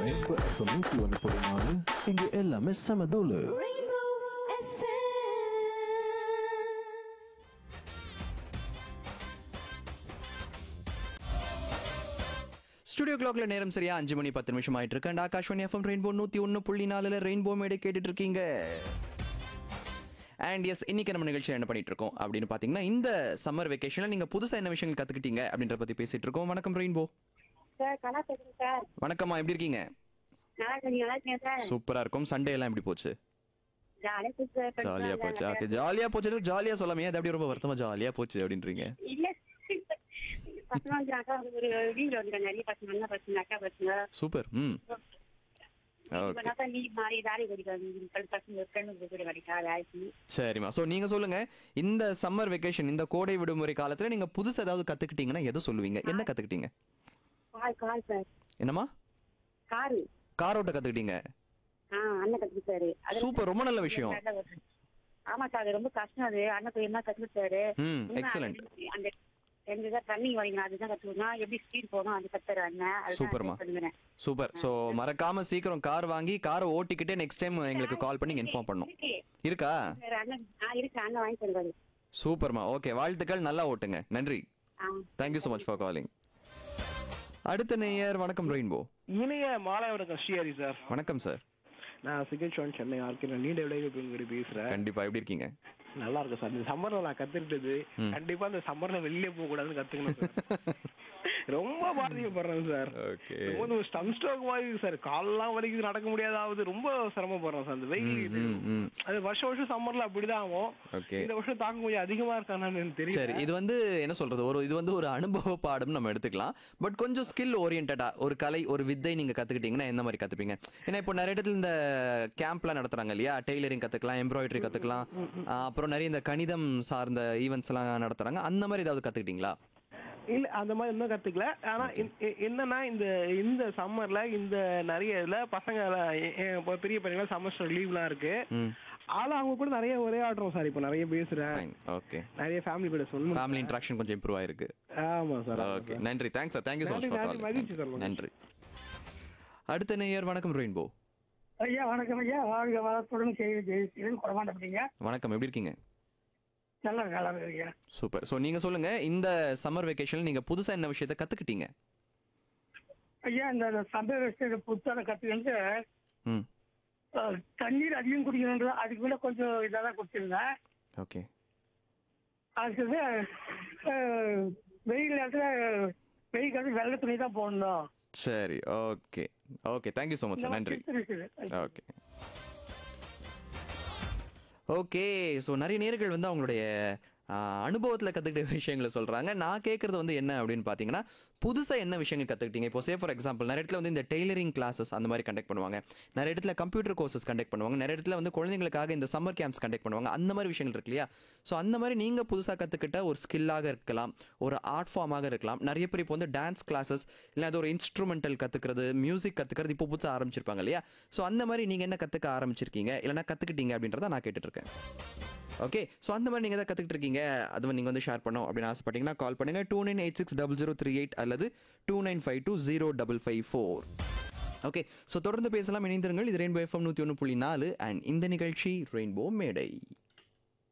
Rainbow FM நூத்தி ஒன்று புள்ளி நாலு இங்க எல்லாமே செம தூளு Rainbow FM. ஸ்டுடியோ கிளாக்ல நேரம் சரியா அஞ்சு மணி பத்து நிமிஷம் ஆயிட்டு இருக்கு அண்ட் ஆகாஷ்வாணி எஃப்எம் ரெயின்போ நூத்தி ஒன்னு புள்ளி நாலுல ரெயின்போ மேடை கேட்டுட்டு இருக்கீங்க அண்ட் எஸ் இன்னைக்கு நம்ம நிகழ்ச்சியில் என்ன பண்ணிட்டு இருக்கோம் அப்படின்னு பாத்தீங்கன்னா இந்த சம்மர் வெக்கேஷன்ல நீங்க புதுசா என்ன விஷயங்கள் கத்துக்கிட்டீங்க அப்படின்ற பத்தி பேசிட்டு இருக்கோம் வணக்கம் ரெயின்போ சார் கலா பேசுறேன் சார் வணக்கம்மா எப்படி இருக்கீங்க நல்லா இருக்கேன் நீங்க நல்லா இருக்கீங்க சார் சூப்பரா இருக்கும் சண்டே எல்லாம் எப்படி போச்சு ஜாலியா போச்சு சார் friends ஜாலியா எல்லாம் போச்சு நல்லா ஓகே ஜாலியா போச்சு ஜாலியா சொல்லாமே அது அப்படியே ரொம்ப வருத்தமா ஜாலியா போச்சு அப்படின்றீங்க இல்ல பசங்க வந்து அக்கா ஒரு வீட்ல வந்து நிறைய பசங்க அண்ணா பசங்க அக்கா பசங்க சூப்பர் ம் இப்ப நான் லீவ் மாதிரி தாரி கிடைக்காது பசங்க ஃப்ரெண்டு கூட கிடைக்காது ஆயிடுச்சு சரிம்மா ஸோ நீங்க சொல்லுங்க இந்த சம்மர் வெக்கேஷன் இந்த கோடை விடுமுறை காலத்துல நீங்க புதுசா ஏதாவது கத்துக்கிட்டீங்கன்னா எதை சொல்லுவீங்க என்ன கத்துக்கிட்டீங்க கால் கால் சார் என்னம்மா காரு கார் ஓட்ட கத்துக்கிட்டீங்க ஆ அண்ணன் கத்துக்கிட்டாரு அது சூப்பர் ரொம்ப நல்ல விஷயம் ஆமா சார் அது ரொம்ப கஷ்டம் அது அண்ணன் போய் என்ன கத்துக்கிட்டாரு ம் இன்னும் எக்ஸலண்ட் அந்த ரெண்டு தான் ரன்னிங் வரீங்க அதுதான் கத்துக்கணும் எப்படி ஸ்பீட் போகணும் அது கத்துறாரு அண்ணன் அதுதான் சூப்பர்மா. பண்ணுவேன் சூப்பர் ஸோ மறக்காம சீக்கிரம் கார் வாங்கி காரை ஓட்டிக்கிட்டே நெக்ஸ்ட் டைம் எங்களுக்கு கால் பண்ணி இன்ஃபார்ம் பண்ணும் இருக்கு. இருக்கா வேற அண்ணன் ஆ இருக்கு அண்ணன் வாங்கி தருவாரு சூப்பர்மா ஓகே வாழ்த்துக்கள் நல்லா ஓட்டுங்க நன்றி ஆ thank you so much for calling அடுத்த நேயர் வணக்கம் ரெயின்போ இணைய மாலை வணக்கம் ஸ்ரீஹரி சார் வணக்கம் சார் நான் சிக்கன் ஷோன் சென்னை ஆர்கே நீண்ட விளைவு பெண்குடி பேசுறேன் கண்டிப்பா எப்படி இருக்கீங்க நல்லா இருக்கும் சார் இந்த சம்மர்ல நான் கத்துக்கிட்டது கண்டிப்பா இந்த சம்மர்ல வெளியே போக கூடாதுன்னு கத்துக்கணும் சார் ரொம்ப பாதிக்கப்படுறேன் சார் ஓகே ரொம்ப ஸ்டம் ஸ்ட்ரோக் மாதிரி இருக்கு சார் கால்லாம் வலிக்குது நடக்க முடியாதாவது ரொம்ப சிரமப்படுறேன் சார் அந்த வெயில் இது. ம், ம். அது வருஷம் வருஷம் சம்மர்ல அப்படிதான் ஆகும் ஓகே இந்த வருஷம் தாக்கம் கொஞ்சம் அதிகமா இருக்கான்னு எனக்கு சரி தெரியும் இது வந்து என்ன சொல்றது ஒரு இது வந்து ஒரு அனுபவ பாடம் நம்ம எடுத்துக்கலாம் பட் கொஞ்சம் ஸ்கில் ஓரியன்டா ஒரு கலை ஒரு வித்தை நீங்க கத்துக்கிட்டீங்கன்னா எந்த மாதிரி கத்துப்பீங்க ஏன்னா இப்போ நிறைய இடத்துல இந்த கேம்ப்லாம் நடத்துறாங்க இல்லையா டெய்லரிங் கத்துக்கலாம் எம்ப்ராய்டரி கத்துக்கலாம் ஆஹ் அப்புறம் நிறைய இந்த கணிதம் சார்ந்த ஈவெண்ட்ஸ் எல்லாம் நடத்துறாங்க அந்த மாதிரி ஏதாவது கத்துக்கிட்டீங்களா இல்ல அந்த மாதிரி இன்னும் கத்துக்கல ஆனா இன்- இ- என்னன்னா இந்த இந்த சம்மர்ல இந்த நிறைய இதுல பசங்க எல்லாம் எ- எ- இப்போ பெரிய பையங்க செமஸ்டர் லீவ்லாம் இருக்கு ம் ஆனா அவங்க கூட நிறைய ஒரே ஆடுறோம் சார் இப்போ நிறைய பேசுறேன் ஃபைன் ஓகே நிறைய ஃபேமிலி கூட சொல்லணும் ஃபேமிலி இன்ட்ராக்ஷன் கொஞ்சம் இம்ப்ரூவ் ஆயிருக்கு ஆமா சார் ஓகே நன்றி thanks sir thank you so much நன்றி, ஃபார் நன்றி, மகிழ்ச்சி சார், காலிங் மகிழ்ச்சி. நன்றி அடுத்த நேயர் வணக்கம் ரெயின்போ ஐயா வணக்கம் ஐயா வாழ்க வளத்துடன் செய்தி ஜெயிச்சிருன்னு குறமாட்டப்பட்டீங்க வணக்கம் எப்படி இருக்கீங்க நல்லா நல்லா இருக்கு ஐயா சூப்பர் ஸோ நீங்க சொல்லுங்க இந்த சம்மர் வெக்கேஷன்ல நீங்க புதுசா என்ன விஷயத்த கத்துக்கிட்டீங்க ஐயா இந்த சம்பவ விஷயத்தை புத்தான கற்றுக்கிட்டு ம் தண்ணீர் அதிகம் குடிக்கணுன்ற அதுக்கு மேல கொஞ்சம் இதாக தான் குடிச்சிருந்தேன் ஓகே அடுத்தது அஹ், வெயில் நேரத்தில் வெயில் காலத்தில் வெள்ளை துணி தான் போடணும் சரி okay okay thank you so much sir நன்றி இருக்குது ஓகே ஓகே ஸோ நிறைய நேர்கள் வந்து அவங்களுடைய அனுபவத்தில் கற்றுக்கிட்ட விஷயங்களை சொல்கிறாங்க நான் கேட்குறது வந்து என்ன அப்படின்னு பார்த்தீங்கன்னா புதுசாக என்ன விஷயங்கள் கற்றுக்கிட்டீங்க இப்போ சே ஃபார் எக்ஸாம்பிள் நிறைய இடத்துல வந்து இந்த டெய்லரிங் கிளாஸஸ் அந்த மாதிரி கண்டக்ட் பண்ணுவாங்க நிறைய இடத்துல கம்ப்யூட்டர் கோர்சஸ் கண்டக்ட் பண்ணுவாங்க நிறைய இடத்துல வந்து குழந்தைங்களுக்காக இந்த சம்மர் கேம்ப்ஸ் கண்டக்ட் பண்ணுவாங்க அந்த மாதிரி விஷயங்கள் இருக்கு இல்லையா ஸோ அந்த மாதிரி நீங்கள் புதுசாக கற்றுக்கிட்ட ஒரு ஸ்கில்லாக இருக்கலாம் ஒரு ஆர்ட் ஃபார்மாக இருக்கலாம் நிறைய பேர் இப்போ வந்து டான்ஸ் கிளாஸஸ் இல்லை அது ஒரு இன்ஸ்ட்ருமெண்டல் கற்றுக்கிறது மியூசிக் கற்றுக்கிறது இப்போ புதுசாக ஆரம்பிச்சிருப்பாங்க இல்லையா ஸோ அந்த மாதிரி நீங்கள் என்ன கற்றுக்க ஆரம்பிச்சிருக்கீங்க இல்லைனா கற்றுக்கிட்டீங்க அப்படின்றத நான் கேட்டுட்டு இருக்கேன் ஓகே ஸோ அந்த மாதிரி நீங்கள் எதாவது கற்றுக்கிட்டு இருக்கீங்க அது நீங்கள் வந்து ஷேர் பண்ணோம் அப்படின்னு ஆசைப்பட்டீங்கன்னா கால் பண்ணுங்கள் two nine eight six double zero three eight அல்லது two nine five two zero double five four okay so தொடர்ந்து பேசலாம் இணைந்திருங்கள் இது ரெயின்போ எஃப்எம் நூற்றி ஒன்று புள்ளி நாலு அண்ட் இந்த நிகழ்ச்சி ரெயின்போ மேடை